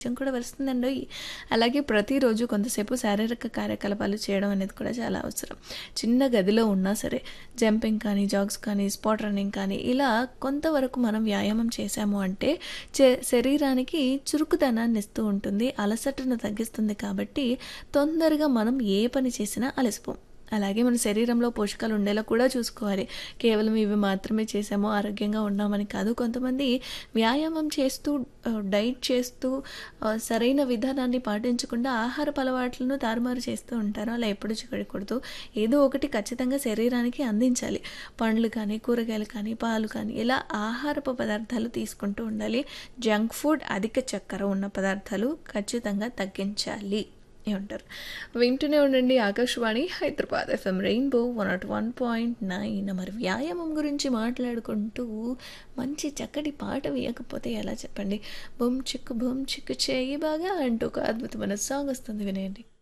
కొంచెం కూడా వస్తుందండోయ్. అలాగే ప్రతిరోజు కొంతసేపు శారీరక కార్యకలాపాలు చేయడం అనేది కూడా చాలా అవసరం. చిన్న గదిలో ఉన్నా సరే జంపింగ్ కానీ, జాగ్స్ కానీ, స్పాట్ రన్నింగ్ కానీ ఇలా కొంతవరకు మనం వ్యాయామం చేశాము అంటే చే శరీరానికి చురుకుదనాన్ని ఇస్తూ ఉంటుంది. అలసటను తగ్గిస్తుంది కాబట్టి తొందరగా మనం ఏ పని చేసినా అలసిపోం. అలాగే మన శరీరంలో పోషకాలు ఉండేలా కూడా చూసుకోవాలి. కేవలం ఇవి మాత్రమే చేసాము ఆరోగ్యంగా ఉన్నామని కాదు. కొంతమంది వ్యాయామం చేస్తూ ఆహ్, డైట్ చేస్తూ ఆహ్, సరైన విధానాన్ని పాటించకుండా ఆహారపు అలవాట్లను తారుమారు చేస్తూ ఉంటారు. అలా ఎప్పుడు చేయకూడదు. ఏదో ఒకటి ఖచ్చితంగా శరీరానికి అందించాలి. పండ్లు కానీ, కూరగాయలు కానీ, పాలు కానీ ఇలా ఆహారపు పదార్థాలు తీసుకుంటూ ఉండాలి. జంక్ ఫుడ్, అధిక చక్కెర ఉన్న పదార్థాలు ఖచ్చితంగా తగ్గించాలి. ఏమంటారు? వింటూనే ఉండండి ఆకాశవాణి హైదరాబాద్ ఎఫ్ఎం రెయిన్బో 101.9 మరి వ్యాయామం గురించి మాట్లాడుకుంటూ మంచి చక్కటి పాట వేయకపోతే ఎలా చెప్పండి? బుమ్ చిక్కు బుమ్ చిక్కు చేయి బాగా అంటూ ఒక అద్భుతమైన సాంగ్ వస్తుంది వినేయండి.